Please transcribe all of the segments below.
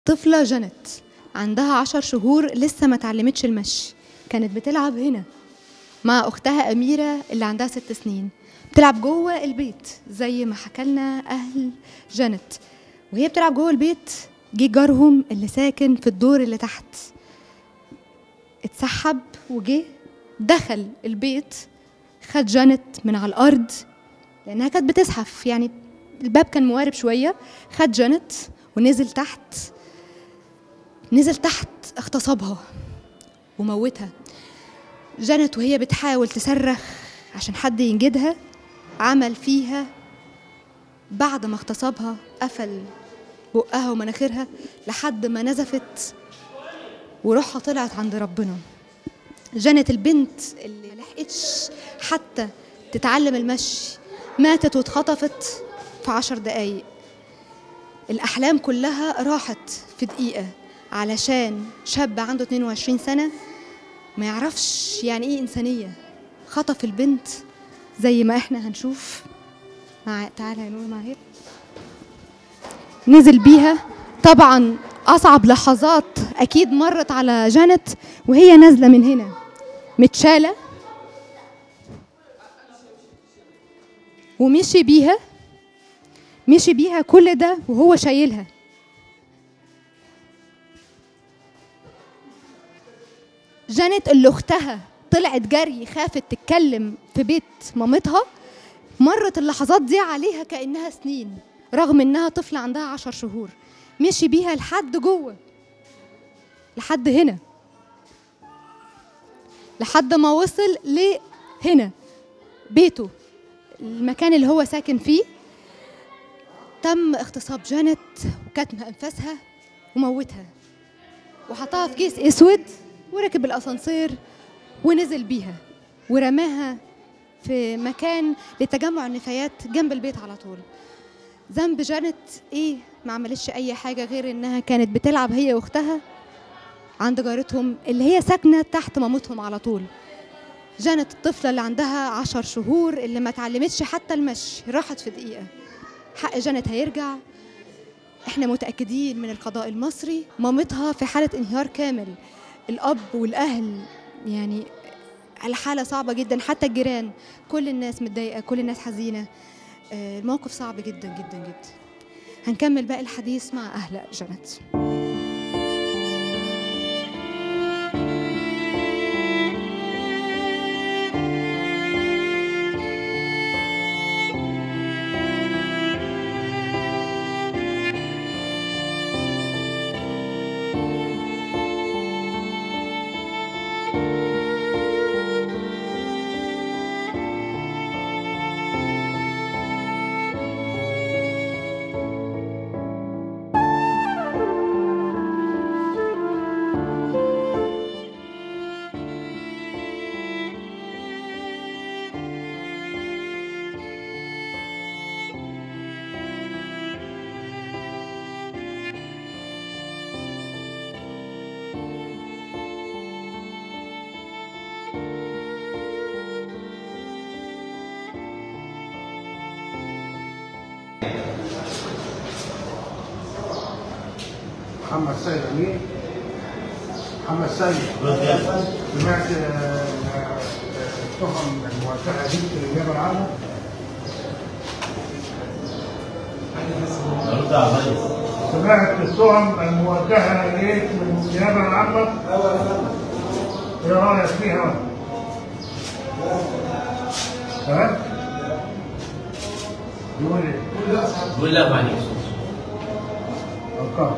طفلة جنت عندها عشر شهور لسه ما اتعلمتش المشي كانت بتلعب هنا مع أختها أميرة اللي عندها ست سنين بتلعب جوه البيت زي ما حكالنا أهل جنت وهي بتلعب جوه البيت جه جارهم اللي ساكن في الدور اللي تحت اتسحب وجه دخل البيت خد جنت من على الأرض لأنها كانت بتزحف يعني الباب كان موارب شوية خد جنت ونزل تحت نزل تحت اغتصبها وموتها جنت وهي بتحاول تصرخ عشان حد ينجدها عمل فيها بعد ما اغتصبها قفل بقها ومناخيرها لحد ما نزفت وروحها طلعت عند ربنا جنت البنت اللي لحقتش حتى تتعلم المشي ماتت واتخطفت في عشر دقايق الأحلام كلها راحت في دقيقة علشان شاب عنده 22 سنة ما يعرفش يعني ايه إنسانية خطف البنت زي ما احنا هنشوف مع تعالى يا نور معايا نزل بيها طبعا أصعب لحظات أكيد مرت على جانت وهي نازلة من هنا متشالة ومشي بيها مشي بيها كل ده وهو شايلها جانت اللي اختها طلعت جري خافت تتكلم في بيت مامتها مرت اللحظات دي عليها كأنها سنين رغم انها طفلة عندها عشر شهور مشي بيها لحد جوه لحد هنا لحد ما وصل لهنا بيته المكان اللي هو ساكن فيه تم اغتصاب جانت وكتم انفاسها وموتها وحطها في كيس اسود وركب الاسانسير ونزل بيها ورماها في مكان لتجمع النفايات جنب البيت على طول ذنب جانت ايه ما عملتش اي حاجه غير انها كانت بتلعب هي واختها عند جارتهم اللي هي ساكنه تحت مامتهم على طول جانت الطفله اللي عندها عشر شهور اللي ما اتعلمتش حتى المشي راحت في دقيقه حق جانت هيرجع احنا متاكدين من القضاء المصري مامتها في حاله انهيار كامل الاب والاهل يعني الحاله صعبه جدا حتى الجيران كل الناس متضايقه كل الناس حزينه آه، الموقف صعب جدا جدا جدا هنكمل باقي الحديث مع اهل جنت محمد سيد امين محمد سيد سمعت آه، آه، التهم الموجهه دي في النيابه العامه رد على الرئيس سمعت التهم الموجهه اليك من النيابه العامه ايه رايك فيها؟ ها؟ يقول ايه؟ قول لا معلش افكار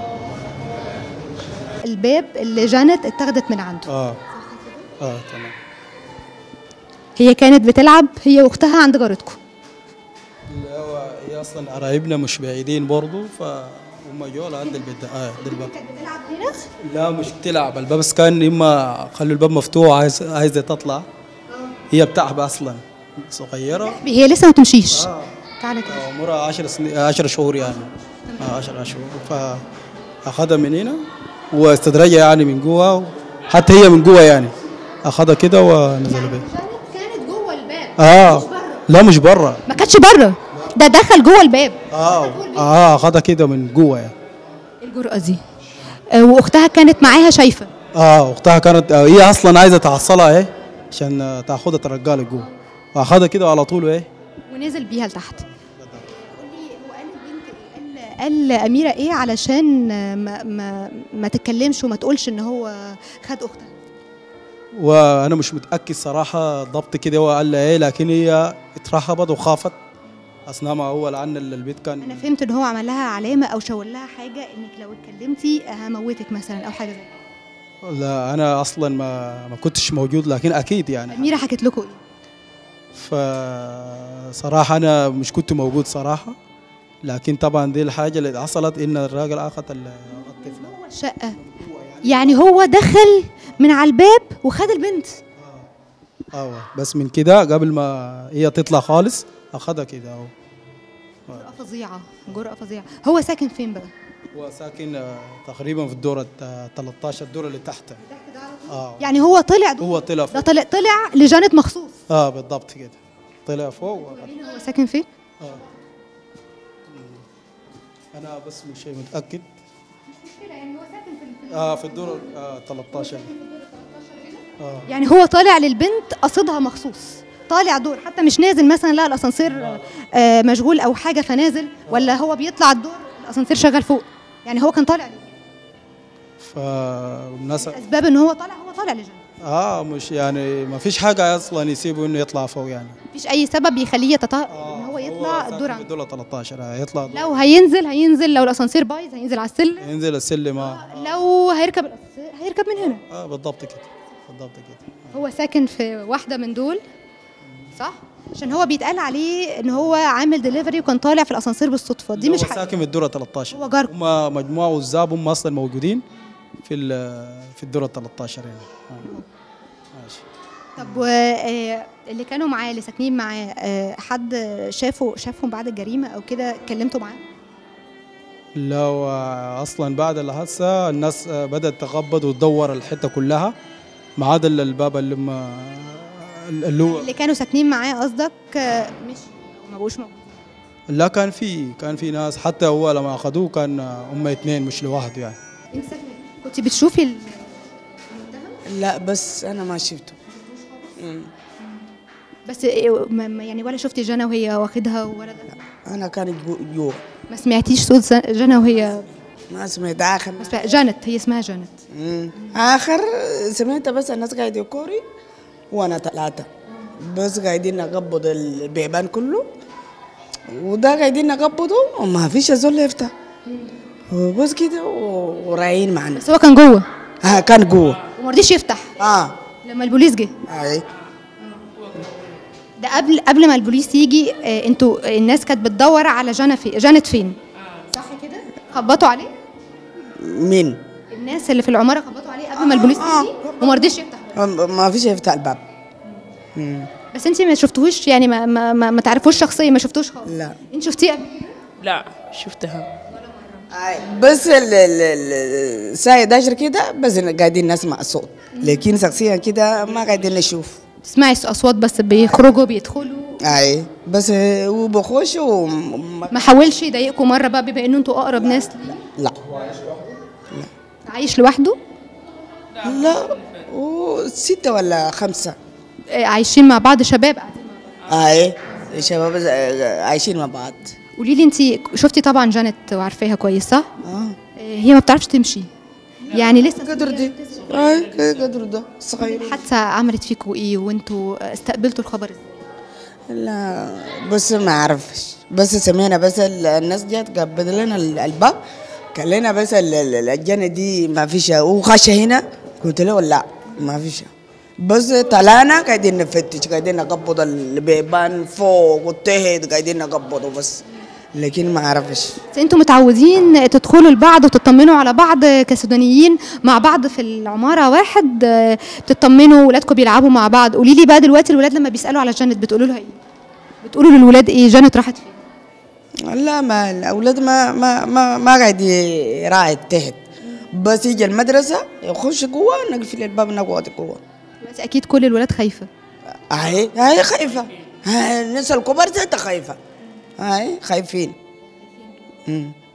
الباب اللي جانت اتاخدت من عنده اه اه تمام هي كانت بتلعب هي واختها عند جارتكم اللي هو هي اصلا قرايبنا مش بعيدين برضه فهم جو لعند البيت ده اه عند الباب كانت بتلعب هنا لا مش بتلعب الباب بس كان اما خلوا الباب مفتوح عايز عايزه تطلع هي بتاعها اصلا صغيره هي لسه ما تمشيش اه تعالى كده عمرها 10 سنين 10 شهور يعني اه 10 شهور فاخذها من هنا واستدرجها يعني من جوا حتى هي من جوا يعني اخذها كده ونزل بيها جانت كانت جوه الباب اه لا مش برا ما كانتش بره ده دخل جوه الباب اه اه اخذها كده من جوا يعني الجرأة دي آه، واختها كانت معاها شايفه اه اختها كانت آه هي اصلا عايزه تحصلها ايه عشان آه، تاخدها ترجعها لجوه واخدها كده على طول ايه ونزل بيها لتحت قولي هو قال البنت إيه؟ قال قال اميره ايه علشان ما ما ما تتكلمش وما تقولش ان هو خد اختها وانا مش متاكد صراحه ضبط كده هو قال لها ايه لكن هي اترهبت وخافت اثناء ما هو لان البيت انا كان فهمت ان هو عمل لها علامه او شاور لها حاجه انك لو اتكلمتي هموتك مثلا او حاجه زي كده لا انا اصلا ما ما كنتش موجود لكن اكيد يعني اميره حكت لكم ايه فصراحه انا مش كنت موجود صراحه لكن طبعا دي الحاجه اللي حصلت ان الراجل اخذ ال- الطفله هو الشقه يعني هو دخل من على الباب وخد البنت اه بس من كده قبل ما هي تطلع خالص اخذها كده اهو جرأة فظيعه جرأة فظيعه هو ساكن فين بقى هو ساكن آه، تقريبا في الدور ال 13 الدور اللي تحت اه يعني هو طلع هو طلع ده فوق طلع طلع لجانت مخصوص اه بالضبط كده طلع فوق وأخذ- هو ساكن فين اه انا بس مش متاكد اه في الدور آه 13 اه يعني هو طالع للبنت قصدها مخصوص طالع دور حتى مش نازل مثلا لا الاسانسير آه مشغول او حاجه فنازل ولا هو بيطلع الدور الاسانسير شغال فوق يعني هو كان طالع ليه فالناس اسباب ان هو طالع هو طالع لجنة اه مش يعني ما فيش حاجه اصلا يسيبه انه يطلع فوق يعني مفيش اي سبب يخليه يتط... آه ان هو يطلع ساكن الدور في عنده الدور 13 آه، يطلع دور. لو هينزل هينزل لو الاسانسير بايظ هينزل على السلم ينزل السلم اه لو هيركب الاسانسير هيركب من هنا اه بالضبط كده بالضبط كده هو ساكن في واحده من دول صح عشان هو بيتقال عليه ان هو عامل دليفري وكان طالع في الاسانسير بالصدفه دي هو مش حقيقه ساكن في الدور 13 هو جاركم. هم مجموعه وزاب هم اصلا موجودين في ال- في الدور 13 هنا آه. ماشي طب و- آه، اللي كانوا معاه اللي ساكنين معاه آه، حد شافه شافهم بعد الجريمه او كده كلمتوا معاه لو آه، اصلا بعد الحادثه الناس آه، بدات تغبط وتدور الحته كلها ما عدا ال- الباب اللي هم اللي هو اللي كانوا ساكنين معاه قصدك آه، مش ما بقوش موجودين لا كان في كان في ناس حتى هو لما اخذوه كان آه، هم اثنين مش لوحده يعني انت ساكنه كنت بتشوفي ال- لا بس انا ما شفته مم. بس إيه، ما- ما- يعني ولا شفتي جنى وهي واخدها ولا ده انا كانت جو- جوا ما سمعتيش صوت ز- جنى وهي ما سمعت اخر ما سمع- جانت هي اسمها جانت مم. اخر سمعت بس الناس قاعد يكوري وانا ثلاثة بس قاعدين نقبض البيبان كله وده قاعدين نقبضه وما فيش زول يفتح وبس كده و- ورايحين معنا بس هو كان جوه ها كان جوا وما رضيش يفتح اه لما البوليس جه اي ده قبل قبل ما البوليس يجي آه، انتوا آه، الناس كانت بتدور على جنى في جانت فين صح كده خبطوا عليه مين الناس اللي في العماره خبطوا عليه قبل ما البوليس آه. يجي وما رضيش يفتح ما فيش يفتح الباب مم. بس انت ما شفتوهوش يعني ما ما, ما, ما تعرفوش شخصيا ما شفتوش خالص لا انت شفتيه قبل كده لا شفتها آي، بس ال- ال- ال- الساعة 11 كده بس قاعدين نسمع الصوت لكن شخصيا كده ما قاعدين نشوف تسمعي اصوات بس بيخرجوا بيدخلوا اي بس هو بخش وما ما حاولش يضايقكم مره بقى بما انه انتوا اقرب ناس ليه لا عايش لوحده لا ستة ولا خمسة آه، عايشين مع بعض شباب قاعدين مع بعض. اي شباب ز- عايشين مع بعض قولي لي انت شفتي طبعا جانت وعارفاها كويس صح اه آه، هي ما بتعرفش تمشي يعني لسه قدر دي اي قدر ده صغير الحادثه عملت فيكوا ايه وانتوا استقبلتوا الخبر ازاي لا بس ما اعرفش بس سمعنا بس ال- الناس جات قبض لنا ال- الباب قال لنا بس ال- ال- الجنة دي ما فيش وخش هنا قلت له لا ما فيش بس طلعنا قاعدين نفتش قاعدين نقبض البيبان فوق والتحت قاعدين نقبضه بس لكن ما اعرفش بس انتوا متعودين تدخلوا لبعض وتطمنوا على بعض كسودانيين مع بعض في العماره واحد آه، بتطمنوا ولادكم بيلعبوا مع بعض قولي لي بقى دلوقتي الولاد لما بيسالوا على جانت بتقولوا لها ايه بتقولوا للولاد ايه جانت راحت فين لا ما الاولاد ما ما ما, ما قاعد يراعي التحت بس يجي المدرسه يخش جوا نقفل الباب نقعد جوا دلوقتي اكيد كل الولاد خايفه هاي هاي خايفة هاي الناس الكبار ذاتها خايفة هاي خايفين مم.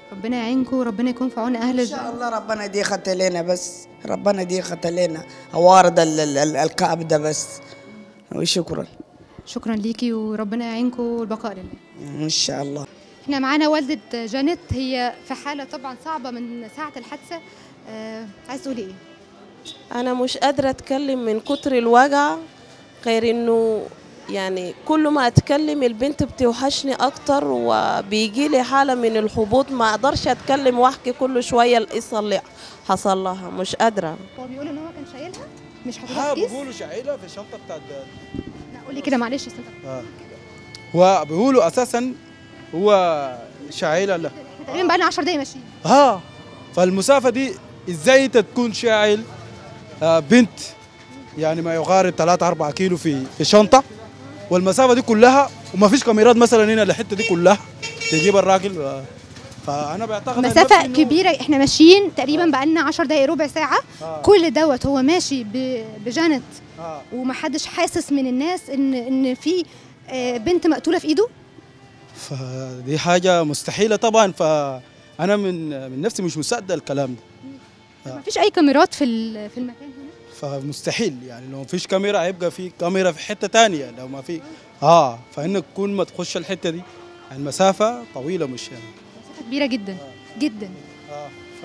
ربنا يعينكم وربنا يكون في عون اهل ان شاء الله ربنا دي خط لنا بس ربنا دي خط لنا اوارد ال- ال- ال- الكعب ده بس وشكرا شكرا ليكي وربنا يعينكم والبقاء لله ان شاء الله احنا معانا والدة جانيت هي في حالة طبعا صعبة من ساعة الحادثة آه عايز تقولي ايه؟ أنا مش قادرة أتكلم من كتر الوجع غير إنه يعني كل ما أتكلم البنت بتوحشني أكتر وبيجي لي حالة من الحبوط ما أقدرش أتكلم وأحكي كل شوية القصة اللي حصل لها مش قادرة هو بيقول ان هو كان شايلها مش ها حاططها في كيس بيقولوا شعيله في الشنطه بتاعت لا قولي كده معلش استنى آه. وبيقولوا اساسا هو شعيله لا احنا تقريبا بقالنا 10 دقايق ماشيين ها فالمسافه دي ازاي انت تكون شايل آه بنت يعني ما يقارب 3 4 كيلو في في شنطه والمسافه دي كلها وما فيش كاميرات مثلا هنا الحته دي كلها تجيب الراجل آه، فانا بعتقد عن مسافة نفسي إنه- كبيرة احنا ماشيين تقريبا بقالنا 10 دقايق ربع ساعة آه. كل دوت هو ماشي ب- بجانت آه. ومحدش حاسس من الناس ان ان في آه، بنت مقتولة في ايده فدي حاجه مستحيله طبعا فانا من من نفسي مش مصدق الكلام ده مفيش اي كاميرات في ال- في المكان هنا فمستحيل يعني لو مفيش كاميرا هيبقى في كاميرا في حته تانية لو ما في اه فانك تكون ما تخش الحته دي المسافه طويله مش يعني مسافة كبيرة جدا جدا اه ف...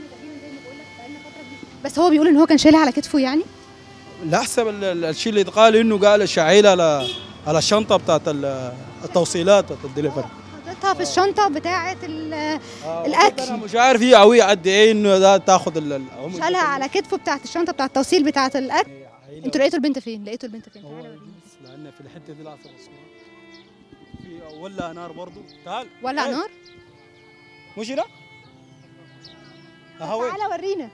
بس هو بيقول ان هو كان شايلها على كتفه يعني لا احسب ال- ال- الشيء اللي اتقال انه قال شعيل على على الشنطه بتاعت ال- التوصيلات بتاعت الدليفري حطيتها في الشنطة بتاعة ال- آه الأكل. انا مش عارف هي قويه قد ايه انه ده تاخذ ال- العمر ده شالها كله. على كتفه بتاعة الشنطة بتاعة التوصيل بتاعة الأكل عيلة. انتوا لقيتوا البنت فين؟ لقيتوا البنت فين؟ هو تعالى وريني. يجوز لان في الحته دي العصر الصغير في ولا نار برضو تعال ولع إيه؟ نار مش هنا؟ اهو تعالى ورينا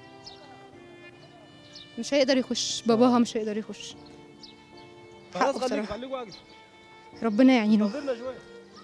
مش هيقدر يخش باباها مش هيقدر يخش خلاص حقه خليك بصراحة. خليك واقف ربنا يعينه انتظرنا شوي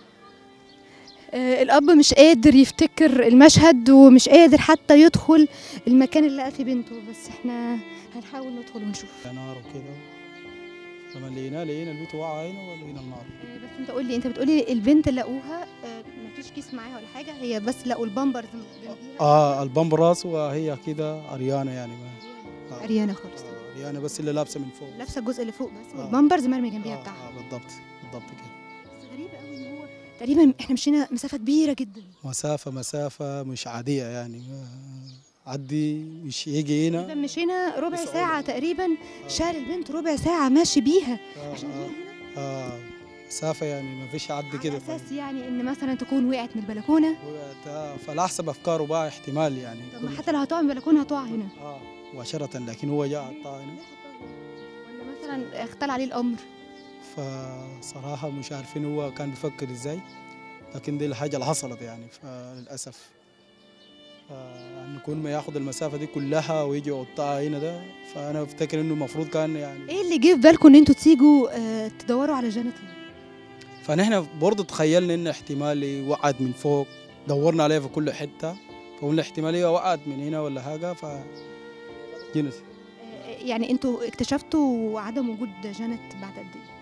آه، الأب مش قادر يفتكر المشهد ومش قادر حتى يدخل المكان اللي لقى فيه بنته بس احنا هنحاول ندخل ونشوف نار وكده لما لقيناه لقينا البيت وقع هنا ولقينا النار آه، بس انت قول لي انت بتقولي البنت لقوها آه، مفيش كيس معاها ولا حاجة هي بس لقوا البامبرز جنبيها اه البامب راس وهي كده عريانه يعني ما آه. عريانة خالص آه، عريانه بس اللي لابسه من فوق لابسه الجزء اللي فوق بس آه. والبامبرز مرمي جنبيها آه، بتاعها آه بالضبط بالضبط كده بس غريب قوي ان هو تقريبا احنا مشينا مسافه كبيره جدا مسافه مسافه مش عاديه يعني ما- عدي مش يجي تقريبا هنا مشينا ربع لسه أقول ساعه تقريبا شال البنت ربع ساعه ماشي بيها آه، عشان آه. هي هنا اه مسافه يعني ما فيش عد على كده اساس يعني ان مثلا تكون وقعت من البلكونه وقت- آه، فلا احسب افكاره بقى احتمال يعني طب ما يكون- حتى لو هتقع من البلكونه هتقع هنا اه مباشره لكن هو جاء حطها هنا ولا مثلا اختل عليه الامر فصراحة مش عارفين هو كان بيفكر ازاي لكن دي الحاجة اللي حصلت يعني فللأسف أن يكون ما ياخد المسافة دي كلها ويجي يقطعها هنا ده فأنا أفتكر إنه المفروض كان يعني ايه اللي جه في بالكم ان انتوا تيجوا آه، تدوروا على جانت هنا فنحن برضه تخيلنا إن احتمال وقعت من فوق دورنا عليها في كل حتة فقلنا احتمال هي وقعت من هنا ولا حاجة ف جنس آه، يعني انتوا اكتشفتوا عدم وجود جانت بعد قد ايه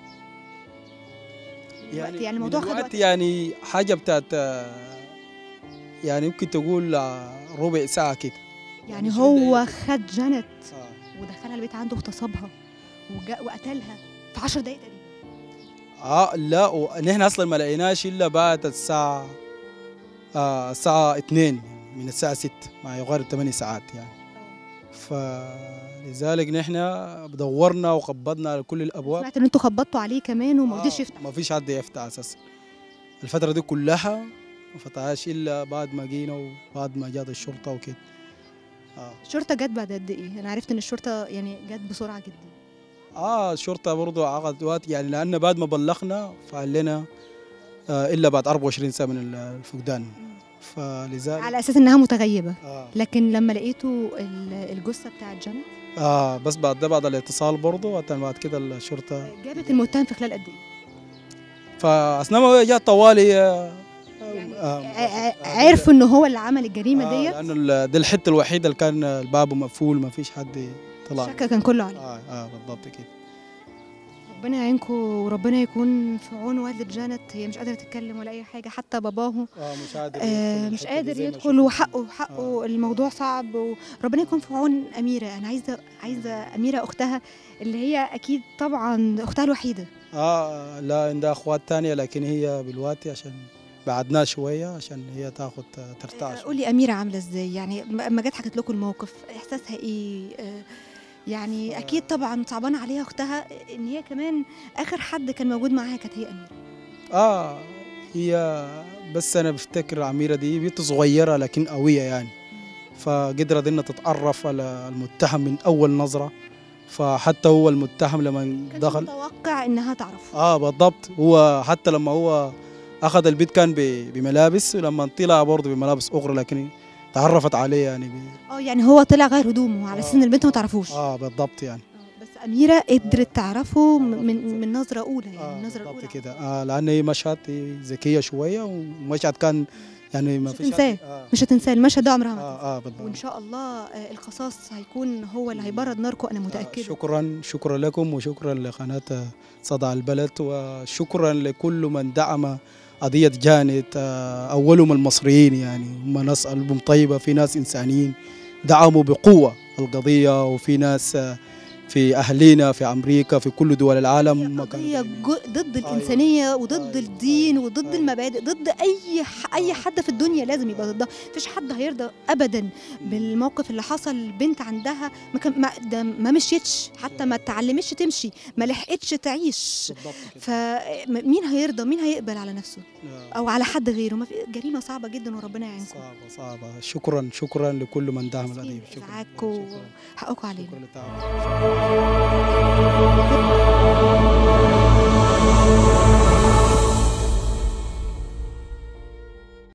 يعني يعني الموضوع من خد الوقت وقت يعني حاجة بتاعت آه، يعني ممكن تقول آه، ربع ساعة كده يعني مش هو بداية. خد جانت آه. ودخلها البيت عنده اغتصبها وجا وقتلها في 10 دقايق تقريبا اه لا ونحن اصلا ما لقيناش الا بعد الساعه آه الساعه 2 من الساعه 6 ما يقارب 8 ساعات يعني فلذلك نحن دورنا وخبطنا على كل الابواب سمعت ان انتوا خبطتوا عليه كمان وما رضيش يفتح ما فيش حد يفتح اساسا الفتره دي كلها ما فتحهاش الا بعد ما جينا وبعد ما جات الشرطه وكده اه الشرطه جت بعد قد ايه انا عرفت ان الشرطه يعني جت بسرعه جدا اه الشرطه برضو عقد وقت يعني لان بعد ما بلغنا فقال لنا آه الا بعد 24 ساعه من الفقدان فلذلك على اساس انها متغيبه آه. لكن لما لقيتوا ال- الجثه بتاعت جنى اه بس بعد ده بعد الاتصال برضو وقت بعد كده الشرطه جابت المتهم في خلال قد ايه فاثناء ما جات طوالي آه يعني آه ع- ع- عرفوا ان هو اللي عمل الجريمه آه ديت لانه ال- دي الحته الوحيده اللي كان الباب مقفول ما فيش حد طلع الشك كان كله عليه اه اه بالضبط كده ربنا يعينكم وربنا يكون في عون والدة جانت هي مش قادرة تتكلم ولا أي حاجة حتى باباه اه مش قادر آه يدخل مش الحتة دي قادر زي ما يدخل شفنا. وحقه حقه الموضوع صعب وربنا يكون في عون أميرة أنا عايزة عايزة أميرة أختها اللي هي أكيد طبعا أختها الوحيدة اه لا عندها اخوات تانية لكن هي بالوقت عشان بعدناها شوية عشان هي تاخد ترتاح شوية. قولي أميرة عاملة إزاي يعني لما جت حكت لكم الموقف إحساسها إيه آه، يعني أكيد طبعا صعبان عليها أختها إن هي كمان آخر حد كان موجود معاها كانت هي أميرة اه هي بس انا بفتكر عميرة دي بنت صغيرة لكن قوية يعني فقدرت انها تتعرف على المتهم من اول نظرة فحتى هو المتهم لما كان دخل متوقع إنها تعرف اه بالضبط هو حتى لما هو اخذ البيت كان ب- بملابس ولما طلع برضه بملابس اخرى لكن تعرفت عليه يعني ب... اه يعني هو طلع غير هدومه على آه. سن البنت ما تعرفوش اه بالضبط يعني آه، بس أميرة قدرت تعرفه من من نظرة أولى يعني آه من نظرة بالضبط الأولى كده آه لان هي مشهد هي ذكيه شويه ومشهد كان يعني ما مش فيش هتنساه. حد- آه مش هتنساه المشهد ده عمرها ما اه, هتنساه. آه بالضبط وإن شاء الله آه، القصاص هيكون هو اللي هيبرد ناركم أنا آه متأكدة شكرا شكرا لكم وشكرا لقناه صدى البلد وشكرا لكل من دعم قضية جانت آه، أولهم المصريين يعني هم ناس قلبهم طيبة في ناس إنسانيين دعموا بقوة القضية وفي ناس آه، في أهلنا في أمريكا في كل دول العالم ما كانوا قضية دايمين. جو- ضد الإنسانية وضد أيوة، الدين أيوة، وضد أيوة. المبادئ ضد أي ح- أي آه. حد في الدنيا لازم يبقى ضدها مفيش حد هيرضى أبدا بالموقف اللي حصل البنت عندها ما, كان ما, ده ما مشيتش حتى ما اتعلمتش تمشي ما لحقتش تعيش بالضبط كده فمين هيرضى مين هيقبل على نفسه آه. او على حد غيره ما في جريمه صعبه جدا وربنا يعينكم صعبة صعبة شكرا شكرا لكل من دعم القضية شكرا ازعاجكم شكرا حقكم علينا شكرا للتعاون